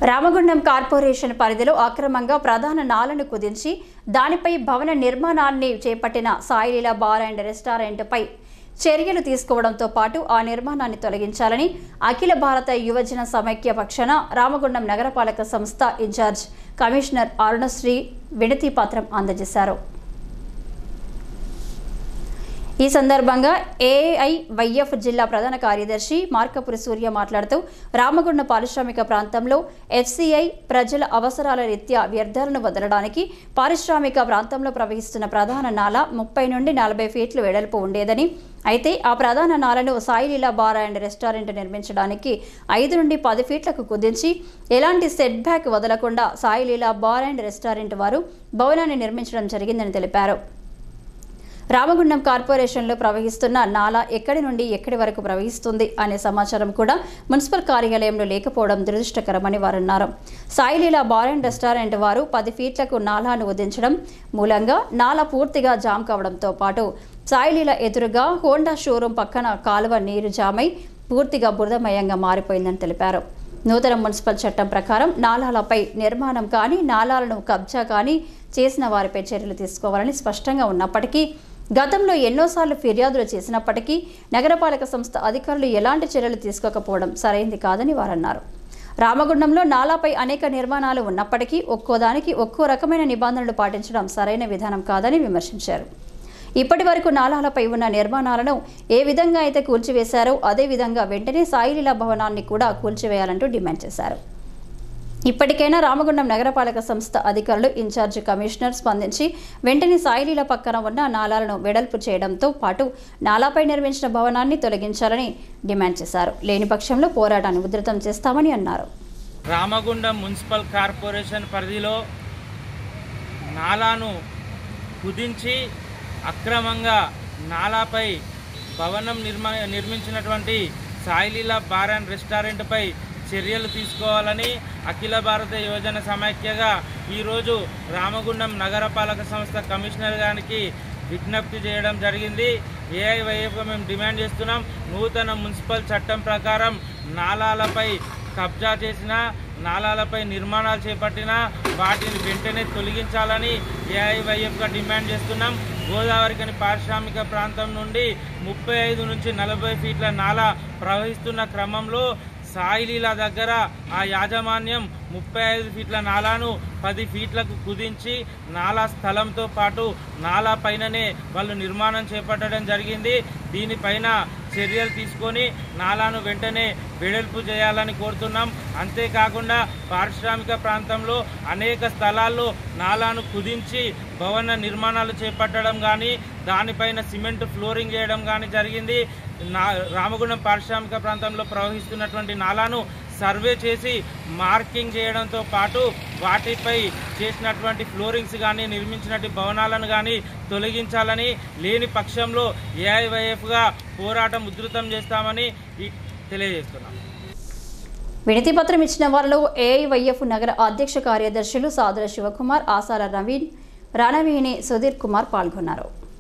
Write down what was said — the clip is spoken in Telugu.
రామగుండం కార్పొరేషన్ పరిధిలో అక్రమంగా ప్రధాన నాలను కుదించి దానిపై భవన నిర్మాణాన్ని చేపట్టిన సాయిలీల బార్ అండ్ రెస్టారెంట్పై చర్యలు తీసుకోవడంతో పాటు ఆ నిర్మాణాన్ని తొలగించాలని అఖిల భారత యువజన సమైక్య పక్షాన రామగుండం నగరపాలక సంస్థ ఇన్ఛార్జ్ కమిషనర్ అరుణశ్రీ వినతి పత్రం అందజేశారు ఈ సందర్భంగా ఏఐవైఎఫ్ జిల్లా ప్రధాన కార్యదర్శి మార్కపురి సూర్య మాట్లాడుతూ రామగుండ పారిశ్రామిక ప్రాంతంలో ఎఫ్సిఐ ప్రజల అవసరాల రీత్యా వ్యర్థాలను వదలడానికి పారిశ్రామిక ప్రాంతంలో ప్రవహిస్తున్న ప్రధాన నాల ముప్పై నుండి నలభై ఫీట్లు వెడల్పు ఉండేదని అయితే ఆ ప్రధాన నాలను సాయిలీలా బార్ అండ్ రెస్టారెంట్ నిర్మించడానికి ఐదు నుండి పది ఫీట్లకు కుదించి ఎలాంటి సెట్ బ్యాక్ వదలకుండా సాయిలీలా బార్ అండ్ రెస్టారెంట్ వారు భవనాన్ని నిర్మించడం జరిగిందని తెలిపారు రామగుండం కార్పొరేషన్లో ప్రవహిస్తున్న నాలా ఎక్కడి నుండి ఎక్కడి వరకు ప్రవహిస్తుంది అనే సమాచారం కూడా మున్సిపల్ కార్యాలయంలో లేకపోవడం దురదృష్టకరమని వారు అన్నారు సాయిలీలా బార్ అండ్ రెస్టారెంట్ వారు పది ఫీట్లకు నాలాను ఉదించడం మూలంగా నాలా పూర్తిగా జామ్ కావడంతో పాటు సాయిలీల ఎదురుగా హోండా షోరూం పక్కన కాలువ నీరు జామై పూర్తిగా బురదమయంగా మారిపోయిందని తెలిపారు నూతన మున్సిపల్ చట్టం ప్రకారం నాలాలపై నిర్మాణం కానీ నాలాలను కబ్జా కానీ చేసిన వారిపై చర్యలు తీసుకోవాలని స్పష్టంగా ఉన్నప్పటికీ గతంలో ఎన్నోసార్లు ఫిర్యాదులు చేసినప్పటికీ నగరపాలక సంస్థ అధికారులు ఎలాంటి చర్యలు తీసుకోకపోవడం సరైంది కాదని వారన్నారు రామగుండంలో నాలాపై అనేక నిర్మాణాలు ఉన్నప్పటికీ ఒక్కోదానికి ఒక్కో రకమైన నిబంధనలు పాటించడం సరైన విధానం కాదని విమర్శించారు ఇప్పటి వరకు నాలాలపై ఉన్న నిర్మాణాలను ఏ విధంగా అయితే కూల్చివేశారో అదే విధంగా వెంటనే సాయిలీలా భవనాన్ని కూడా కూల్చివేయాలంటూ డిమాండ్ చేశారు ఇప్పటికైనా రామగుండం నగరపాలక సంస్థ అధికారులు ఇన్ఛార్జ్ కమిషనర్ స్పందించి వెంటనే సాయిలీల పక్కన ఉన్న నాలాలను వెడల్పు చేయడంతో పాటు నాలాపై నిర్మించిన భవనాన్ని తొలగించాలని డిమాండ్ చేశారు లేని పక్షంలో పోరాటాన్ని ఉధృతం చేస్తామని అన్నారు రామగుండం మున్సిపల్ కార్పొరేషన్ పరిధిలో నాలాను కుదించి అక్రమంగా నాలాపై భవనం నిర్మా నిర్మించినటువంటి సాయిలీలా బార్ అండ్ రెస్టారెంట్పై చర్యలు తీసుకోవాలని అఖిల భారత యువజన సమైక్యగా ఈరోజు రామగుండం నగరపాలక సంస్థ కమిషనర్ గారికి విజ్ఞప్తి చేయడం జరిగింది ఏఐవైఎఫ్గా మేము డిమాండ్ చేస్తున్నాం నూతన మున్సిపల్ చట్టం ప్రకారం నాలాలపై కబ్జా చేసిన నాలాలపై నిర్మాణాలు చేపట్టిన వాటిని వెంటనే తొలగించాలని ఏఐవైఎఫ్గా డిమాండ్ చేస్తున్నాం గోదావరికని పారిశ్రామిక ప్రాంతం నుండి ముప్పై ఐదు నుంచి నలభై ఫీట్ల నాలా ప్రవహిస్తున్న క్రమంలో సాయిలీల దగ్గర ఆ యాజమాన్యం ముప్పై ఐదు ఫీట్ల నాలాను పది ఫీట్లకు కుదించి నాలా స్థలంతో పాటు నాలా పైననే వాళ్ళు నిర్మాణం చేపట్టడం జరిగింది దీనిపైన చర్యలు తీసుకొని నాలాను వెంటనే వెడల్పు చేయాలని కోరుతున్నాం అంతేకాకుండా పారిశ్రామిక ప్రాంతంలో అనేక స్థలాల్లో నాలాను కుదించి భవన నిర్మాణాలు చేపట్టడం కానీ దానిపైన సిమెంట్ ఫ్లోరింగ్ చేయడం కానీ జరిగింది నా రామగుండం పారిశ్రామిక ప్రాంతంలో ప్రవహిస్తున్నటువంటి నాలాను సర్వే చేసి మార్కింగ్ చేయడంతో పాటు వాటిపై చేసినటువంటి ఫ్లోరింగ్స్ కానీ నిర్మించినటువంటి భవనాలను కానీ తొలగించాలని లేని పక్షంలో ఏఐవైఎఫ్గా పోరాటం ఉధృతం చేస్తామని ఈ- తెలియజేస్తున్నాం వినతి పత్రం ఇచ్చిన వారిలో ఏఐవైఎఫ్ నగర అధ్యక్ష కార్యదర్శులు సాదర శివకుమార్ ఆసాల నవీన్ రణవేణి సుధీర్ కుమార్ పాల్గొన్నారు